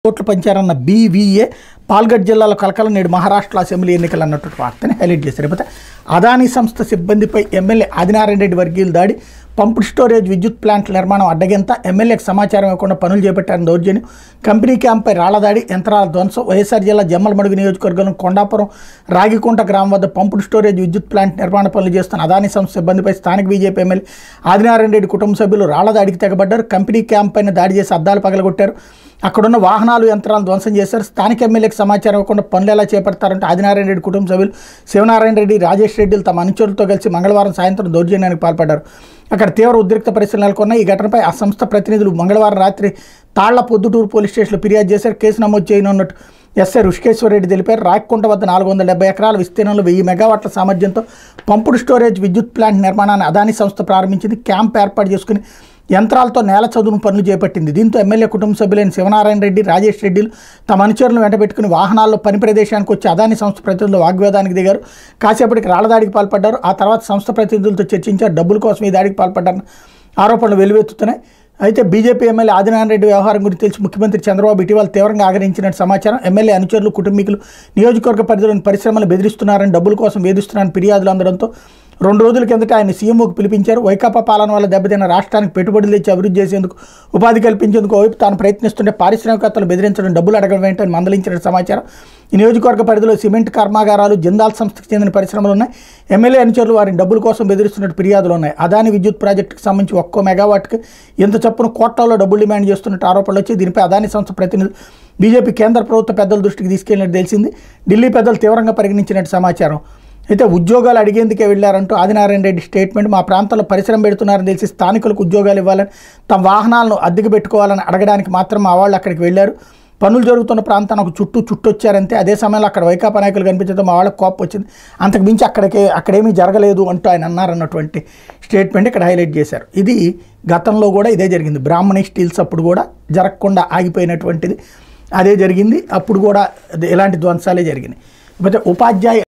ఓట్లు పంచారన్న బీవీఏ పాల్గఢ్ జిల్లాలో కలకలం నేడు మహారాష్ట్ర అసెంబ్లీ ఎన్నికలు అన్నట్టు వార్తని హైలైట్ చేశారు లేకపోతే అదానీ సంస్థ సిబ్బందిపై ఎమ్మెల్యే ఆదినారాయణ రెడ్డి వర్గీయులు దాడి పంపు స్టోరేజ్ విద్యుత్ ప్లాంట్ నిర్మాణం అడ్డగింత ఎమ్మెల్యేకి సమాచారం ఇవ్వకుండా పనులు చేపట్టారని దౌర్జన్యం కంపెనీ క్యాంపై రాళ్లదాడి యంత్రాల ధ్వంసం వైఎస్ఆర్ జిల్లా జమ్మలమడుగు నియోజకవర్గంలో కొండాపురం రాగికుంట గ్రామం వద్ద పంపుడు స్టోరేజ్ విద్యుత్ ప్లాంట్ నిర్మాణ పనులు చేస్తున్న అదానీ సంస్థ సిబ్బందిపై స్థానిక బీజేపీ ఎమ్మెల్యే ఆదినారాయణ రెడ్డి కుటుంబ సభ్యులు రాళ్లదాడికి తెగబడ్డారు కంపెనీ క్యాంప్ పైన దాడి చేసి అద్దాలు పగలగొట్టారు అక్కడున్న వాహనాలు యంత్రాలను ధ్వంసం చేశారు స్థానిక ఎమ్మెల్యేకి సమాచారం ఇవ్వకుండా పనులు ఎలా చేపడతారంటే ఆదినారాయణ రెడ్డి కుటుంబ సభ్యులు శివనారాయణ రెడ్డి రాజేష్ రెడ్డిలు తమ అనుచరులతో కలిసి మంగళవారం సాయంత్రం దౌర్జన్యానికి పాల్పడ్డారు అక్కడ తీవ్ర ఉద్రిక్త పరిస్థితులు నెలకొన్న ఈ ఘటనపై ఆ సంస్థ ప్రతినిధులు మంగళవారం రాత్రి తాళ్ల పొద్దుటూరు పోలీస్ స్టేషన్లో ఫిర్యాదు చేశారు కేసు నమోదు చేయనున్నట్టు ఎస్ఐ రుషికేశ్వర రెడ్డి తెలిపారు రాయకొండ వద్ద నాలుగు వందల డెబ్బై ఎకరాల విస్తీర్ణంలో వెయ్యి మెగావాట్ల సామర్థ్యంతో పంపుడు స్టోరేజ్ విద్యుత్ ప్లాంట్ నిర్మాణాన్ని అదానీ సంస్థ ప్రారంభించింది క్యాంప్ ఏర్పాటు చేసుకుని యంత్రాలతో నేల చదువును పనులు చేపట్టింది దీంతో ఎమ్మెల్యే కుటుంబ సభ్యులైన శివనారాయణ రెడ్డి రాజేష్ రెడ్డిలు తమ అనుచరులను వెంటబెట్టుకుని వాహనాల్లో పని ప్రదేశానికి వచ్చి అదాని సంస్థ ప్రతినిధులు వాగ్వేదానికి దిగారు కాసేపటికి రాళ్లదాడికి పాల్పడ్డారు ఆ తర్వాత సంస్థ ప్రతినిధులతో చర్చించారు డబ్బుల కోసం ఈ దాడికి పాల్పడ్డారని ఆరోపణలు వెలువెత్తుతున్నాయి అయితే బీజేపీ ఎమ్మెల్యే ఆదినారాయణ రెడ్డి వ్యవహారం గురించి తెలిసి ముఖ్యమంత్రి చంద్రబాబు ఇటీవల తీవ్రంగా ఆగ్రహించినట్టు సమాచారం ఎమ్మెల్యే అనుచరులు కుటుంబీకులు నియోజకవర్గ పరిధిలోని పరిశ్రమలు బెదిరిస్తున్నారని డబ్బుల కోసం వేధిస్తున్నారని ఫిర్యాదులు అందడంతో రెండు రోజుల కిందట ఆయన సీఎంఓకి పిలిపించారు వైకాపా పాలన వల్ల దెబ్బతిన్న రాష్ట్రానికి పెట్టుబడులు తెచ్చి అభివృద్ధి చేసేందుకు ఉపాధి కల్పించేందుకు వైపు తాను ప్రయత్నిస్తుంటే పారిశ్రామికవేత్తలు బెదిరించడం డబ్బులు అడగడం ఏంటని మందలించిన సమాచారం ఈ నియోజకవర్గ పరిధిలో సిమెంట్ కర్మాగారాలు జిందాల్ సంస్థకు చెందిన పరిశ్రమలు ఉన్నాయి ఎమ్మెల్యే అనుచరులు వారిని డబ్బుల కోసం బెదిరిస్తున్నట్టు ఫిర్యాదులు ఉన్నాయి అదాని విద్యుత్ ప్రాజెక్టుకు సంబంధించి ఒక్కో మెగావాట్కి ఎంత చొప్పున కోట్లలో డబ్బులు డిమాండ్ చేస్తున్నట్టు ఆరోపణలు వచ్చి దీనిపై అదాని సంస్థ ప్రతినిధులు బీజేపీ కేంద్ర ప్రభుత్వ పెద్దల దృష్టికి తీసుకెళ్లినట్టు తెలిసింది ఢిల్లీ పెద్దలు తీవ్రంగా పరిగణించినట్టు సమాచారం అయితే ఉద్యోగాలు అడిగేందుకే వెళ్ళారంటూ ఆదినారాయణ రెడ్డి స్టేట్మెంట్ మా ప్రాంతంలో పరిశ్రమ పెడుతున్నారని తెలిసి స్థానికులకు ఉద్యోగాలు ఇవ్వాలని తమ వాహనాలను అద్దెకు పెట్టుకోవాలని అడగడానికి మాత్రం మా వాళ్ళు అక్కడికి వెళ్ళారు పనులు జరుగుతున్న ప్రాంతానికి ఒక చుట్టూ చుట్టొచ్చారంతే అదే సమయంలో అక్కడ వైకాపా నాయకులు కనిపించడం మా వాళ్ళకి కోపం వచ్చింది అంతకు మించి అక్కడికి అక్కడేమీ జరగలేదు అంటూ ఆయన అన్నారన్నటువంటి స్టేట్మెంట్ ఇక్కడ హైలైట్ చేశారు ఇది గతంలో కూడా ఇదే జరిగింది బ్రాహ్మణి స్టీల్స్ అప్పుడు కూడా జరగకుండా ఆగిపోయినటువంటిది అదే జరిగింది అప్పుడు కూడా ఎలాంటి ధ్వంసాలే జరిగినాయి లేకపోతే ఉపాధ్యాయ